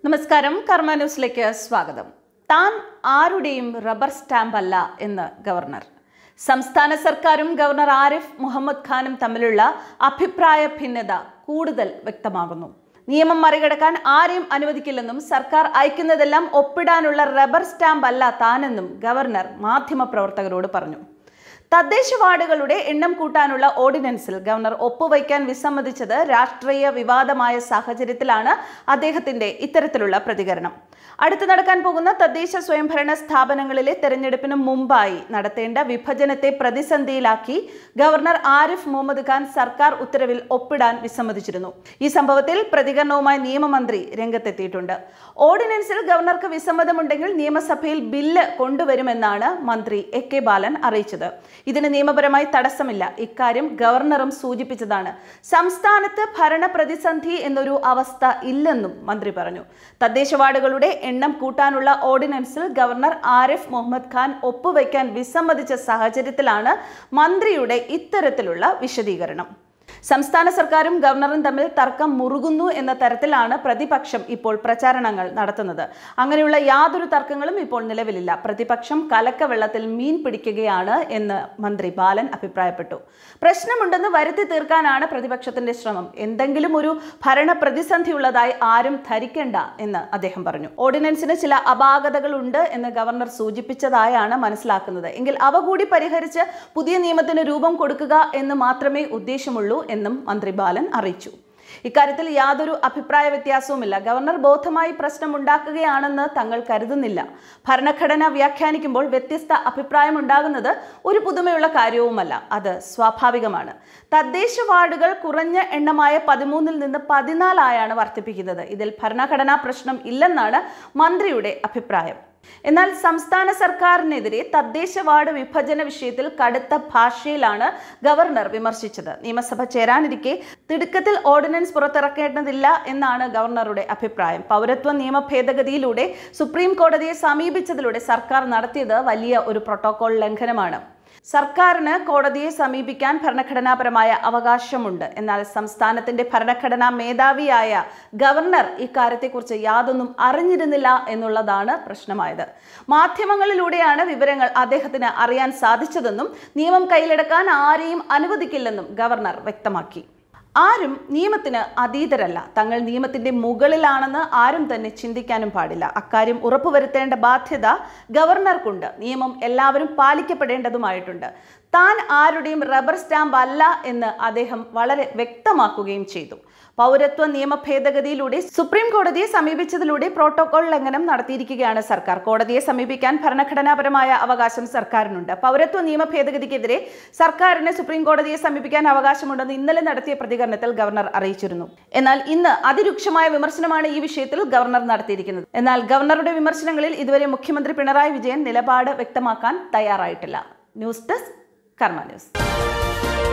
നമസ്കാരം കർമ്മ ന്യൂസിലേക്ക് സ്വാഗതം താൻ ആരുടെയും റബ്ബർ സ്റ്റാമ്പ് അല്ല എന്ന് ഗവർണർ സംസ്ഥാന സർക്കാരും ഗവർണർ ആരിഫ് മുഹമ്മദ് ഖാനും തമ്മിലുള്ള അഭിപ്രായ ഭിന്നത കൂടുതൽ വ്യക്തമാകുന്നു നിയമം മറികടക്കാൻ ആരെയും അനുവദിക്കില്ലെന്നും സർക്കാർ അയക്കുന്നതെല്ലാം ഒപ്പിടാനുള്ള റബ്ബർ സ്റ്റാമ്പ് അല്ല താനെന്നും ഗവർണർ മാധ്യമപ്രവർത്തകരോട് പറഞ്ഞു തദ്ദേശ വാർഡുകളുടെ എണ്ണം കൂട്ടാനുള്ള ഓർഡിനൻസിൽ ഗവർണർ ഒപ്പുവയ്ക്കാൻ വിസമ്മതിച്ചത് രാഷ്ട്രീയ വിവാദമായ സാഹചര്യത്തിലാണ് അദ്ദേഹത്തിന്റെ ഇത്തരത്തിലുള്ള പ്രതികരണം അടുത്ത് നടക്കാൻ പോകുന്ന തദ്ദേശ സ്വയംഭരണ സ്ഥാപനങ്ങളിലെ തെരഞ്ഞെടുപ്പിന് മുമ്പായി നടത്തേണ്ട വിഭജനത്തെ പ്രതിസന്ധിയിലാക്കി ഗവർണർ ആരിഫ് മുഹമ്മദ് ഖാൻ സർക്കാർ ഉത്തരവിൽ ഒപ്പിടാൻ വിസമ്മതിച്ചിരുന്നു ഈ സംഭവത്തിൽ പ്രതികരണവുമായി നിയമമന്ത്രി രംഗത്തെത്തിയിട്ടുണ്ട് ഓർഡിനൻസിൽ ഗവർണർക്ക് വിസമ്മതമുണ്ടെങ്കിൽ നിയമസഭയിൽ ബില്ല് കൊണ്ടുവരുമെന്നാണ് മന്ത്രി എ കെ ബാലൻ അറിയിച്ചത് ഇതിന് നിയമപരമായി തടസ്സമില്ല ഇക്കാര്യം ഗവർണറും സൂചിപ്പിച്ചതാണ് സംസ്ഥാനത്ത് ഭരണ പ്രതിസന്ധി എന്നൊരു അവസ്ഥ ഇല്ലെന്നും മന്ത്രി പറഞ്ഞു തദ്ദേശ വാർഡുകളുടെ എണ്ണം കൂട്ടാനുള്ള ഓർഡിനൻസിൽ ഗവർണർ ആരിഫ് മുഹമ്മദ് ഖാൻ ഒപ്പുവയ്ക്കാൻ വിസമ്മതിച്ച സാഹചര്യത്തിലാണ് മന്ത്രിയുടെ ഇത്തരത്തിലുള്ള വിശദീകരണം സംസ്ഥാന സർക്കാരും ഗവർണറും തമ്മിൽ തർക്കം മുറുകുന്നു എന്ന തരത്തിലാണ് പ്രതിപക്ഷം ഇപ്പോൾ പ്രചാരണങ്ങൾ നടത്തുന്നത് അങ്ങനെയുള്ള യാതൊരു തർക്കങ്ങളും ഇപ്പോൾ നിലവിലില്ല പ്രതിപക്ഷം കലക്കവെള്ളത്തിൽ മീൻ പിടിക്കുകയാണ് എന്ന് മന്ത്രി ബാലൻ അഭിപ്രായപ്പെട്ടു പ്രശ്നമുണ്ടെന്ന് വരുത്തി തീർക്കാനാണ് പ്രതിപക്ഷത്തിന്റെ ശ്രമം എന്തെങ്കിലും ഒരു ഭരണ പ്രതിസന്ധി ഉള്ളതായി ആരും ധരിക്കേണ്ട എന്ന് അദ്ദേഹം പറഞ്ഞു ഓർഡിനൻസിന് ചില അപാകതകളുണ്ട് എന്ന് ഗവർണർ സൂചിപ്പിച്ചതായാണ് മനസ്സിലാക്കുന്നത് എങ്കിൽ അവ കൂടി പരിഹരിച്ച് പുതിയ നിയമത്തിന് രൂപം കൊടുക്കുക എന്ന് മാത്രമേ ഉദ്ദേശമുള്ളൂ എന്നും മന്ത്രി ബാലൻ അറിയിച്ചു ഇക്കാര്യത്തിൽ യാതൊരു അഭിപ്രായ വ്യത്യാസവുമില്ല ഗവർണർ ബോധമായി പ്രശ്നമുണ്ടാക്കുകയാണെന്ന് തങ്ങൾ കരുതുന്നില്ല ഭരണഘടന വ്യാഖ്യാനിക്കുമ്പോൾ വ്യത്യസ്ത അഭിപ്രായം ഉണ്ടാകുന്നത് ഒരു പുതുമയുള്ള കാര്യവുമല്ല അത് സ്വാഭാവികമാണ് തദ്ദേശ വാർഡുകൾ കുറഞ്ഞ എണ്ണമായ പതിമൂന്നിൽ നിന്ന് പതിനാലായാണ് വർദ്ധിപ്പിക്കുന്നത് ഇതിൽ ഭരണഘടനാ പ്രശ്നം ഇല്ലെന്നാണ് മന്ത്രിയുടെ അഭിപ്രായം എന്നാൽ സംസ്ഥാന സർക്കാരിനെതിരെ തദ്ദേശ വാർഡ് വിഭജന വിഷയത്തിൽ കടുത്ത ഭാഷയിലാണ് ഗവർണർ വിമർശിച്ചത് നിയമസഭ ചേരാനിരിക്കെ തിടുക്കത്തിൽ ഓർഡിനൻസ് പുറത്തിറക്കേണ്ടതില്ല എന്നാണ് ഗവർണറുടെ അഭിപ്രായം പൗരത്വ നിയമ ഭേദഗതിയിലൂടെ സുപ്രീം കോടതിയെ സമീപിച്ചതിലൂടെ സർക്കാർ നടത്തിയത് വലിയ ഒരു പ്രോട്ടോകോൾ ലംഘനമാണ് സർക്കാരിന് കോടതിയെ സമീപിക്കാൻ ഭരണഘടനാപരമായ അവകാശമുണ്ട് എന്നാൽ സംസ്ഥാനത്തിന്റെ ഭരണഘടനാ മേധാവിയായ ഗവർണർ ഇക്കാര്യത്തെക്കുറിച്ച് യാതൊന്നും അറിഞ്ഞിരുന്നില്ല എന്നുള്ളതാണ് പ്രശ്നമായത് മാധ്യമങ്ങളിലൂടെയാണ് വിവരങ്ങൾ അദ്ദേഹത്തിന് അറിയാൻ സാധിച്ചതെന്നും നിയമം കയ്യിലെടുക്കാൻ ആരെയും അനുവദിക്കില്ലെന്നും ഗവർണർ വ്യക്തമാക്കി ആരും നിയമത്തിന് അതീതരല്ല തങ്ങൾ നിയമത്തിന്റെ മുകളിലാണെന്ന് ആരും തന്നെ ചിന്തിക്കാനും പാടില്ല അക്കാര്യം ഉറപ്പുവരുത്തേണ്ട ബാധ്യത ഗവർണർക്കുണ്ട് നിയമം എല്ലാവരും പാലിക്കപ്പെടേണ്ടതുമായിട്ടുണ്ട് താൻ ആരുടെയും റബ്ബർ സ്റ്റാമ്പ് അല്ല എന്ന് അദ്ദേഹം വളരെ വ്യക്തമാക്കുകയും ചെയ്തു പൗരത്വ നിയമ ഭേദഗതിയിലൂടെ സുപ്രീം കോടതിയെ സമീപിച്ചതിലൂടെ പ്രോട്ടോകോൾ ലംഘനം നടത്തിയിരിക്കുകയാണ് സർക്കാർ കോടതിയെ സമീപിക്കാൻ ഭരണഘടനാപരമായ അവകാശം സർക്കാരിനുണ്ട് പൗരത്വ നിയമ ഭേദഗതിക്കെതിരെ സർക്കാരിന് സുപ്രീം കോടതിയെ സമീപിക്കാൻ അവകാശമുണ്ടെന്ന് ഇന്നലെ നടത്തിയ പ്രതികരണത്തിൽ ഗവർണർ അറിയിച്ചിരുന്നു എന്നാൽ ഇന്ന് അതിരൂക്ഷമായ വിമർശനമാണ് ഈ വിഷയത്തിൽ ഗവർണർ നടത്തിയിരിക്കുന്നത് എന്നാൽ ഗവർണറുടെ വിമർശനങ്ങളിൽ ഇതുവരെ മുഖ്യമന്ത്രി പിണറായി വിജയൻ നിലപാട് വ്യക്തമാക്കാൻ തയ്യാറായിട്ടില്ല ന്യൂസ് ഡെസ്ക് കർമ്മ ന്യൂസ്